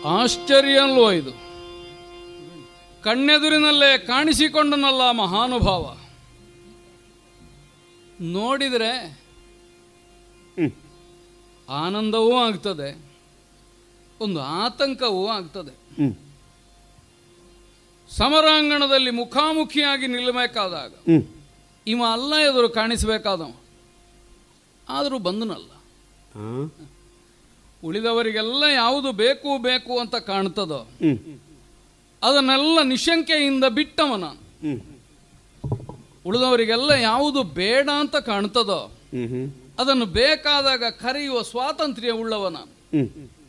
ಆಶ್ಚರ್ಯ ಅಲ್ವೋ ಇದು ಕಣ್ಣೆದುರಿನಲ್ಲೇ ಕಾಣಿಸಿಕೊಂಡನಲ್ಲ ಮಹಾನುಭಾವ ನೋಡಿದರೆ ಹ್ಮ್. ಆನಂದವೂ ಆಗ್ತದೆ ಒಂದು ಆತಂಕವೂ ಆಗ್ತದೆ ಹ್ಮ್ ಸಮರಾಂಗಣದಲ್ಲಿ ಮುಖಾಮುಖಿಯಾಗಿ ನಿಲ್ಲಬೇಕಾದಾಗ ಹ್ಮ್ ಇವ ಅಲ್ಲ ಎದುರು ಕಾಣಿಸಬೇಕಾದವ ಆದರೂ ಬಂದನಲ್ಲ ಹಾ ಉಳಿದವರಿಗೆಲ್ಲ ಯಾವುದು ಬೇಕು ಬೇಕು ಅಂತ ಕಾಣ್ತದೋ ಹ್ಮ್ ಅದನ್ನೆಲ್ಲ ನಿಶಂಕೆಯಿಂದ ಬಿಟ್ಟವ ನಾನು ಹ್ಮ್ ಉಳಿದವರಿಗೆಲ್ಲ ಯಾವುದು ಬೇಡ ಅಂತ ಕಾಣ್ತದೋ ಹ್ಮ್ ಹ್ಮ್ ಅದನ್ನು ಬೇಕಾದಾಗ ಕರೆಯುವ ಸ್ವಾತಂತ್ರ್ಯ ಉಳ್ಳವ ನಾನು ಹ್ಮ್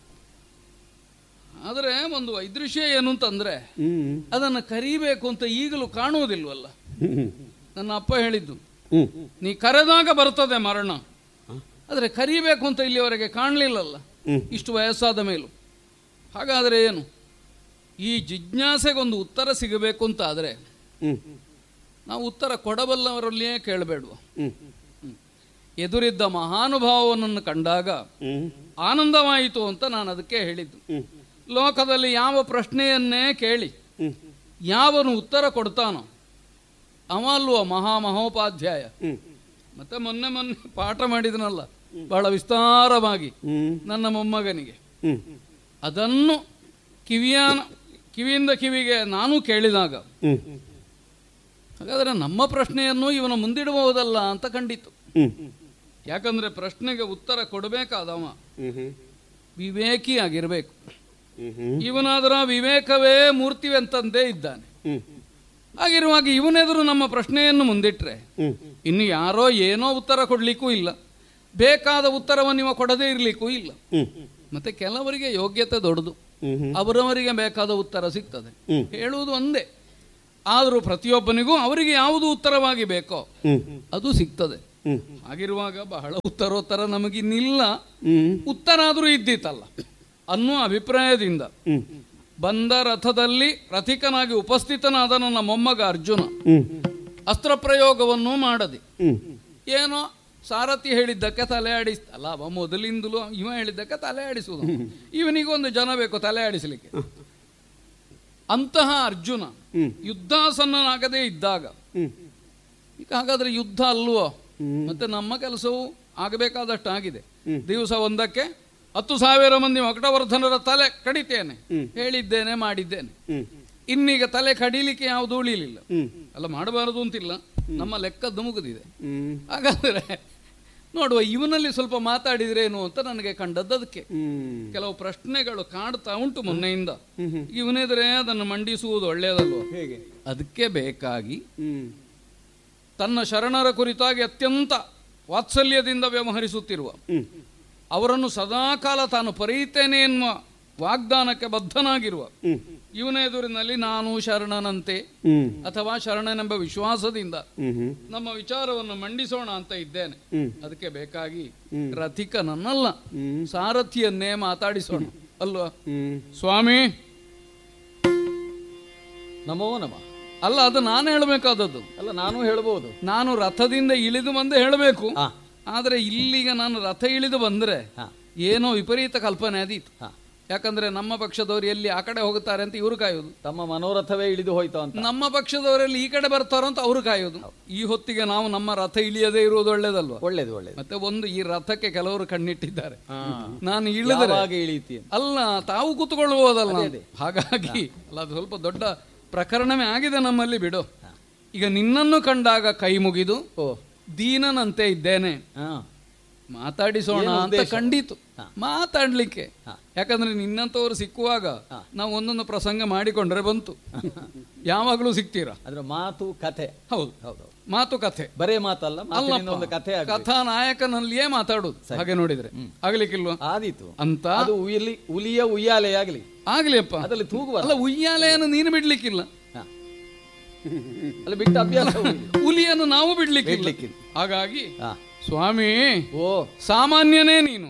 ಆದರೆ ಒಂದು ವೈದೃಶ್ಯ ಏನು ಅಂತಂದ್ರೆ ಹ್ಮ್ ಅದನ್ನು ಕರಿಬೇಕು ಅಂತ ಈಗಲೂ ಕಾಣುವುದಿಲ್ವಲ್ಲ ಹ್ಮ್ ನನ್ನ ಅಪ್ಪ ಹೇಳಿದ್ದು ಹ್ಮ್ ನೀ ಕರೆದಾಗ ಬರ್ತದೆ ಮರಣ ಆದರೆ ಕರಿಬೇಕು ಅಂತ ಇಲ್ಲಿವರೆಗೆ ಕಾಣಲಿಲ್ಲಲ್ಲ ಹ್ಮ್. ಇಷ್ಟು ವಯಸ್ಸಾದ ಮೇಲೂ ಹಾಗಾದರೆ ಏನು ಈ ಜಿಜ್ಞಾಸೆಗೊಂದು ಉತ್ತರ ಸಿಗಬೇಕು ಅಂತ ಆದರೆ ಹ್ಮ್ ನಾವು ಉತ್ತರ ಕೊಡಬಲ್ಲವರಲ್ಲಿಯೇ ಕೇಳಬೇಡುವ ಹ್ಮ್ ಎದುರಿದ್ದ ಮಹಾನುಭಾವನನ್ನು ಕಂಡಾಗ ಹ್ಮ್ ಆನಂದವಾಯಿತು ಅಂತ ನಾನು ಅದಕ್ಕೆ ಹೇಳಿದ್ದು ಹ್ಮ್ ಲೋಕದಲ್ಲಿ ಯಾವ ಪ್ರಶ್ನೆಯನ್ನೇ ಕೇಳಿ ಹ್ಮ್ ಯಾವನು ಉತ್ತರ ಕೊಡ್ತಾನೋ ಅವ ಅಲ್ವ ಮಹಾ ಮಹೋಪಾಧ್ಯಾಯ ಹ್ಮ್ ಮತ್ತೆ ಮೊನ್ನೆ ಮೊನ್ನೆ ಪಾಠ ಮಾಡಿದನಲ್ಲ ಬಹಳ ವಿಸ್ತಾರವಾಗಿ ಹ್ಮ್ ನನ್ನ ಮೊಮ್ಮಗನಿಗೆ ಹ್ಮ್ ಅದನ್ನು ಕಿವಿಯಾನ ಕಿವಿಯಿಂದ ಕಿವಿಗೆ ನಾನು ಕೇಳಿದಾಗ ಹ್ಮ್ ಹಾಗಾದರೆ ನಮ್ಮ ಪ್ರಶ್ನೆಯನ್ನು ಇವನು ಮುಂದಿಡಬಹುದಲ್ಲ ಅಂತ ಕಂಡಿತು ಹ್ಮ್ ಯಾಕಂದ್ರೆ ಪ್ರಶ್ನೆಗೆ ಉತ್ತರ ಕೊಡಬೇಕಾದವ ಹ್ಮ್ ಹ್ಮ್ ವಿವೇಕಿ ಆಗಿರಬೇಕು ಹ್ಮ್ ಹ್ಮ್ ಇವನಾದರ ವಿವೇಕವೇ ಮೂರ್ತಿವೆಂತಂದೇ ಇದ್ದಾನೆ ಹ್ಮ್ ಹಾಗಿರುವಾಗ ಇವನೆದುರು ನಮ್ಮ ಪ್ರಶ್ನೆಯನ್ನು ಮುಂದಿಟ್ರೆ ಹ್ಮ್ ಇನ್ನು ಯಾರೋ ಏನೋ ಉತ್ತರ ಕೊಡ್ಲಿಕ್ಕೂ ಇಲ್ಲ ಬೇಕಾದ ಉತ್ತರವನ್ನು ಇವ ಕೊಡದೇ ಇರಲಿಕ್ಕೂ ಇಲ್ಲ ಹ್ಮ್ ಮತ್ತೆ ಕೆಲವರಿಗೆ ಯೋಗ್ಯತೆ ದೊಡ್ಡದು ಹ್ಮ್ ಹ್ಮ್ ಅವರವರಿಗೆ ಬೇಕಾದ ಉತ್ತರ ಸಿಗ್ತದೆ ಹ್ಮ್. ಹೇಳುವುದು ಒಂದೇ ಆದರೂ ಪ್ರತಿಯೊಬ್ಬನಿಗೂ ಅವರಿಗೆ ಯಾವುದು ಉತ್ತರವಾಗಿ ಬೇಕೋ ಹ್ಮ್ ಅದು ಸಿಗ್ತದೆ ಹ್ಮ್ ಹಾಗಿರುವಾಗ ಬಹಳ ಉತ್ತರೋತ್ತರ ನಮಗಿನ್ನಿಲ್ಲ ಹ್ಮ್ ಉತ್ತರ ಆದರೂ ಇದ್ದಿತ್ತಲ್ಲ ಅನ್ನುವ ಅಭಿಪ್ರಾಯದಿಂದ ಹ್ಮ್ ಬಂದ ರಥದಲ್ಲಿ ರಥಿಕನಾಗಿ ಉಪಸ್ಥಿತನಾದ ನನ್ನ ಮೊಮ್ಮಗ ಅರ್ಜುನ ಹ್ಮ್ ಅಸ್ತ್ರ ಪ್ರಯೋಗವನ್ನು ಮಾಡದೆ ಹ್ಮ್ ಏನೋ ಸಾರಥಿ ಹೇಳಿದ್ದಕ್ಕೆ ತಲೆ ಆಡಿಸ್ ಅಲ್ಲ ಅವ ಮೊದಲಿಂದಲೂ ಇವ ಹೇಳಿದ್ದಕ್ಕೆ ತಲೆ ಆಡಿಸುವುದು ಇವನಿಗೊಂದು ಜನ ಬೇಕು ತಲೆ ಆಡಿಸಲಿಕ್ಕೆ ಅಂತಹ ಅರ್ಜುನ ಹ್ಮ್. ಯುದ್ಧಾಸನ್ನನಾಗದೇ ಇದ್ದಾಗ ಹ್ಮ್ ಈಗ ಹಾಗಾದ್ರೆ ಯುದ್ಧ ಅಲ್ವೋ ಮತ್ತೆ ನಮ್ಮ ಕೆಲಸವು ಆಗಬೇಕಾದಷ್ಟು ಆಗಿದೆ ದಿವಸ ಒಂದಕ್ಕೆ ಹತ್ತು ಸಾವಿರ ಮಂದಿ ಮಕಟವರ್ಧನರ ತಲೆ ಕಡಿತೇನೆ ಹೇಳಿದ್ದೇನೆ ಮಾಡಿದ್ದೇನೆ ಹ್ಮ್ ಇನ್ನೀಗ ತಲೆ ಕಡಿಲಿಕ್ಕೆ ಯಾವುದು ಉಳಿಲಿಲ್ಲ ಹ್ಮ್ ಅಲ್ಲ ಮಾಡಬಾರದು ಅಂತಿಲ್ಲ ನಮ್ಮ ಲೆಕ್ಕದ್ದು ಮುಗಿದಿದೆ ಹ್ಮ್ ಹಾಗಾದ್ರೆ ನೋಡುವ ಇವನಲ್ಲಿ ಸ್ವಲ್ಪ ಮಾತಾಡಿದ್ರೇನು ಅಂತ ನನಗೆ ಕಂಡದ್ದು ಅದಕ್ಕೆ ಹ್ಮ್ ಕೆಲವು ಪ್ರಶ್ನೆಗಳು ಕಾಡ್ತಾ ಉಂಟು ಮೊನ್ನೆಯಿಂದ ಇವನೆದ್ರೆ ಅದನ್ನು ಮಂಡಿಸುವುದು ಒಳ್ಳೆಯದಲ್ವ ಹೇಗೆ ಅದಕ್ಕೆ ಬೇಕಾಗಿ ಹ್ಮ್ ತನ್ನ ಶರಣರ ಕುರಿತಾಗಿ ಅತ್ಯಂತ ವಾತ್ಸಲ್ಯದಿಂದ ವ್ಯವಹರಿಸುತ್ತಿರುವ ಹ್ಮ್ ಅವರನ್ನು ಸದಾಕಾಲ ತಾನು ಪರೀತೇನೆ ಎನ್ನುವ ವಾಗ್ದಾನಕ್ಕೆ ಬದ್ಧನಾಗಿರುವ ಹ್ಮ್ ಇವನ ಎದುರಿನಲ್ಲಿ ನಾನು ಶರಣನಂತೆ ಹ್ಮ್ ಅಥವಾ ಶರಣನೆಂಬ ವಿಶ್ವಾಸದಿಂದ ಹ್ಮ್ ಹ್ಮ್ ನಮ್ಮ ವಿಚಾರವನ್ನು ಮಂಡಿಸೋಣ ಅಂತ ಇದ್ದೇನೆ ಹ್ಮ್. ಅದಕ್ಕೆ ಬೇಕಾಗಿ ರಥಿಕನನ್ನಲ್ಲ ಸಾರಥಿಯನ್ನೇ ಮಾತಾಡಿಸೋಣ ಅಲ್ವಾ ಹ್ಮ್ ಸ್ವಾಮಿ ನಮೋ ನಮ ಅಲ್ಲ ಅದು ನಾನು ಹೇಳಬೇಕಾದದ್ದು ಅಲ್ಲ ನಾನು ಹೇಳ್ಬೋದು ನಾನು ರಥದಿಂದ ಇಳಿದು ಬಂದೆ ಹೇಳಬೇಕು ಹಾ ಆದರೆ ಇಲ್ಲಿಗ ನಾನು ರಥ ಇಳಿದು ಬಂದ್ರೆ ಹಾ ಏನೋ ವಿಪರೀತ ಕಲ್ಪನೆ ಅದೀತು ಹಾ ಯಾಕಂದ್ರೆ ನಮ್ಮ ಪಕ್ಷದವರು ಎಲ್ಲಿ ಆ ಕಡೆ ಹೋಗುತ್ತಾರೆ ಅಂತ ಇವರು ಕಾಯೋದು ತಮ್ಮ ಮನೋರಥವೇ ಇಳಿದು ಹೋಯ್ತು ಅಂತ ನಮ್ಮ ಪಕ್ಷದವರೆಲ್ಲಿ ಈ ಕಡೆ ಬರ್ತಾರೋ ಅಂತ ಅವರು ಕಾಯೋದು ಈ ಹೊತ್ತಿಗೆ ನಾವು ನಮ್ಮ ರಥ ಇಳಿಯದೇ ಇರುವುದು ಒಳ್ಳೇದಲ್ವಾ ಒಳ್ಳೇದು ಒಳ್ಳೇದು ಮತ್ತೆ ಒಂದು ಈ ರಥಕ್ಕೆ ಕೆಲವರು ಕಣ್ಣಿಟ್ಟಿದ್ದಾರೆ ಹಾ. ನಾನು ಇಳಿದರೆ ಯಾವಾಗ ಇಳೀತಿ ಅಂತ. ಅಲ್ಲ ತಾವು ಕೂತ್ಕೊಳ್ಳಬಹುದಲ್ಲ ಹಾಗಾಗಿ ಅಲ್ಲ ಅದು ಸ್ವಲ್ಪ ದೊಡ್ಡ ಪ್ರಕರಣವೇ ಆಗಿದೆ ನಮ್ಮಲ್ಲಿ ಬಿಡು ಈಗ ನಿನ್ನನ್ನು ಕಂಡಾಗ ಕೈ ಮುಗಿದು ಓ ದೀನನಂತೆ ಇದ್ದೇನೆ ಹಾ ಮಾತಾಡಿಸೋಣ ಏನು ಅಂತ ಉದ್ದೇಶ? ಕಂಡಿತು ಹಾ. ಮಾತಾಡ್ಲಿಕ್ಕೆ ಹಾ. ಯಾಕಂದ್ರೆ ನಿನ್ನಂತವರು ಸಿಕ್ಕುವಾಗ ಹಾ. ನಾವು ಒಂದೊಂದು ಪ್ರಸಂಗ ಮಾಡಿಕೊಂಡ್ರೆ ಬಂತು ಯಾವಾಗಲೂ ಸಿಗ್ತೀರಾ ಅದ್ರ ಮಾತು ಕಥೆ ಹೌದು ಹೌದು ಮಾತುಕತೆ ಬರೇ ಮಾತಲ್ಲ ಮಾತಿನಿಂದ ಒಂದು ಕಥೆ ಅಲ್ಲಪ್ಪ ಆಗ್ಬೇಕು. ಕಥಾನಾಯಕನಲ್ಲಿಯೇ ಮಾತಾಡುದು ಹಾಗೆ ನೋಡಿದ್ರೆ ಆಗ್ಲಿಕ್ಕಿಲ್ವಾ ಆದೀತು ಅಂತ ಅದು ಉಯ್ಲಿ ಉಲಿಯ ಉಯ್ಯಾಲೆ ಆಗ್ಲಿ ಆಗ್ಲಿ ಅಪ್ಪ ಅದ್ರಲ್ಲಿ ತೂಗುವ ಅಲ್ಲ ಉಯ್ಯಾಲೆಯನ್ನು ನೀನು ಬಿಡ್ಲಿಕ್ಕಿಲ್ಲ ಹಾ. ಅಲ್ಲಿ ಬಿಟ್ಟ ಅಭ್ಯಾಸ ಹುಲಿಯನ್ನು ನಾವು ಬಿಡ್ಲಿಕ್ಕಿಲ್ಲ ಬಿಡ್ಲಿಕ್ಕಿಲ್ಲ. ಹಾಗಾಗಿ ಹಾ. ಸ್ವಾಮಿ ಓ ಸಾಮಾನ್ಯನೇ ನೀನು